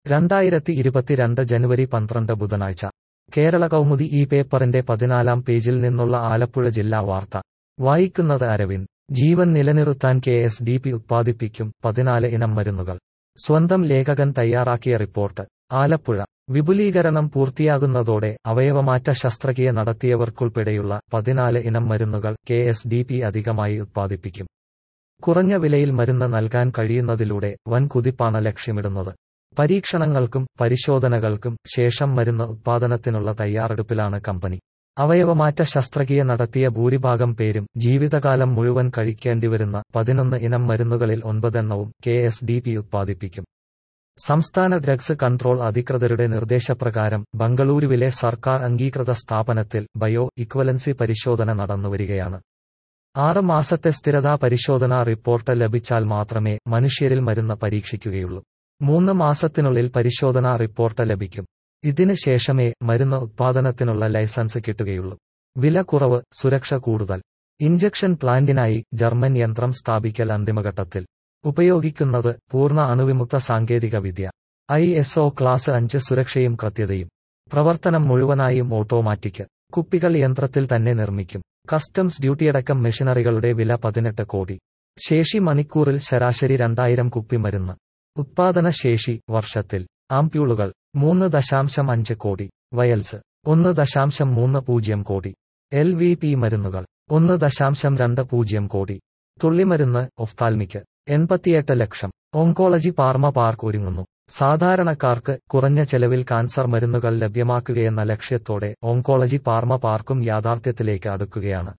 രണ്ടായിരത്തി ഇരുപത്തിരണ്ട് ജനുവരി പന്ത്രണ്ട് ബുധനാഴ്ച കേരള കൗമുദി ഈ പേപ്പറിന്റെ പതിനാലാം പേജിൽ നിന്നുള്ള ആലപ്പുഴ ജില്ലാ വാർത്ത വായിക്കുന്നത് അരവിന്ദ് ജീവൻ നിലനിർത്താൻ കെ എസ് ഡി പി ഉത്പാദിപ്പിക്കും പതിനാല് ഇനം മരുന്നുകൾ സ്വന്തം ലേഖകൻ തയ്യാറാക്കിയ റിപ്പോർട്ട് ആലപ്പുഴ വിപുലീകരണം പൂർത്തിയാകുന്നതോടെ അവയവമാറ്റ ശസ്ത്രക്രിയ നടത്തിയവർക്കുൾപ്പെടെയുള്ള പതിനാല് ഇനം മരുന്നുകൾ കെ എസ് ഡി പി അധികമായി ഉത്പാദിപ്പിക്കും കുറഞ്ഞ വിലയിൽ മരുന്ന് നൽകാൻ കഴിയുന്നതിലൂടെ വൻ കുതിപ്പാണ് ലക്ഷ്യമിടുന്നത് പരീക്ഷണങ്ങൾക്കും പരിശോധനകൾക്കും ശേഷം മരുന്ന് ഉത്പാദനത്തിനുള്ള തയ്യാറെടുപ്പിലാണ് കമ്പനി അവയവമാറ്റ ശസ്ത്രക്രിയ നടത്തിയ ഭൂരിഭാഗം പേരും ജീവിതകാലം മുഴുവൻ കഴിക്കേണ്ടിവരുന്ന പതിനൊന്ന് ഇനം മരുന്നുകളിൽ ഒൻപതെണ്ണവും കെ എസ് ഡി പി ഉത്പാദിപ്പിക്കും സംസ്ഥാന ഡ്രഗ്സ് കൺട്രോൾ അധികൃതരുടെ നിർദ്ദേശപ്രകാരം ബംഗളൂരുവിലെ സർക്കാർ അംഗീകൃത സ്ഥാപനത്തിൽ ബയോ ഇക്വലൻസി പരിശോധന നടന്നുവരികയാണ് ആറ് മാസത്തെ സ്ഥിരതാ പരിശോധനാ റിപ്പോർട്ട് ലഭിച്ചാൽ മാത്രമേ മനുഷ്യരിൽ മരുന്ന് പരീക്ഷിക്കുകയുള്ളൂ മൂന്ന് മാസത്തിനുള്ളിൽ പരിശോധനാ റിപ്പോർട്ട് ലഭിക്കും ഇതിന് ശേഷമേ മരുന്ന് ഉത്പാദനത്തിനുള്ള ലൈസൻസ് കിട്ടുകയുള്ളൂ വില കുറവ് സുരക്ഷ കൂടുതൽ ഇഞ്ചക്ഷൻ പ്ലാന്റിനായി ജർമ്മൻ യന്ത്രം സ്ഥാപിക്കൽ അന്തിമഘട്ടത്തിൽ ഉപയോഗിക്കുന്നത് പൂർണ്ണ അണുവിമുക്ത സാങ്കേതിക വിദ്യ ഐ എസ് ഒ ക്ലാസ് അഞ്ച് സുരക്ഷയും കൃത്യതയും പ്രവർത്തനം മുഴുവനായും ഓട്ടോമാറ്റിക് കുപ്പികൾ യന്ത്രത്തിൽ തന്നെ നിർമ്മിക്കും കസ്റ്റംസ് ഡ്യൂട്ടിയടക്കം മെഷീനറികളുടെ വില പതിനെട്ട് കോടി ശേഷി മണിക്കൂറിൽ ശരാശരി രണ്ടായിരം കുപ്പി മരുന്ന് ഉത്പാദന ശേഷി വർഷത്തിൽ ആംപ്യൂളുകൾ മൂന്ന് ദശാംശം അഞ്ച് കോടി വയൽസ് ഒന്ന് ദശാംശം മൂന്ന് പൂജ്യം കോടി എൽ വി പി മരുന്നുകൾ ഒന്ന് ദശാംശം രണ്ട് പൂജ്യം കോടി തുള്ളിമരുന്ന് ഒഫ്താൽമിക്ക് എൺപത്തിയെട്ട് ലക്ഷം ഓങ്കോളജി പാർമ പാർക്ക് ഒരുങ്ങുന്നു സാധാരണക്കാർക്ക് കുറഞ്ഞ ചെലവിൽ കാൻസർ മരുന്നുകൾ ലഭ്യമാക്കുകയെന്ന ലക്ഷ്യത്തോടെ ഓങ്കോളജി പാർമ പാർക്കും യാഥാർത്ഥ്യത്തിലേക്ക് അടുക്കുകയാണ്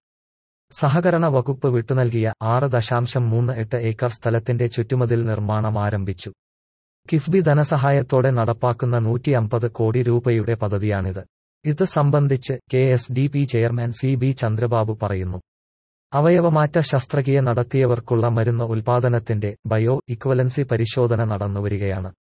സഹകരണ വകുപ്പ് വിട്ടുനൽകിയ ആറ് ദശാംശം മൂന്ന് എട്ട് ഏക്കർ സ്ഥലത്തിന്റെ ചുറ്റുമതിൽ നിർമ്മാണം ആരംഭിച്ചു കിഫ്ബി ധനസഹായത്തോടെ നടപ്പാക്കുന്ന നൂറ്റി അമ്പത് കോടി രൂപയുടെ പദ്ധതിയാണിത് ഇത് സംബന്ധിച്ച് K S D P chairman C B Chandrababu പറയുന്നു അവയവമാറ്റ ശസ്ത്രക്രിയ നടത്തിയവർക്കുള്ള മരുന്ന് ഉൽപാദനത്തിന്റെ ബയോ ഇക്വലൻസി പരിശോധന നടന്നുവരികയാണ്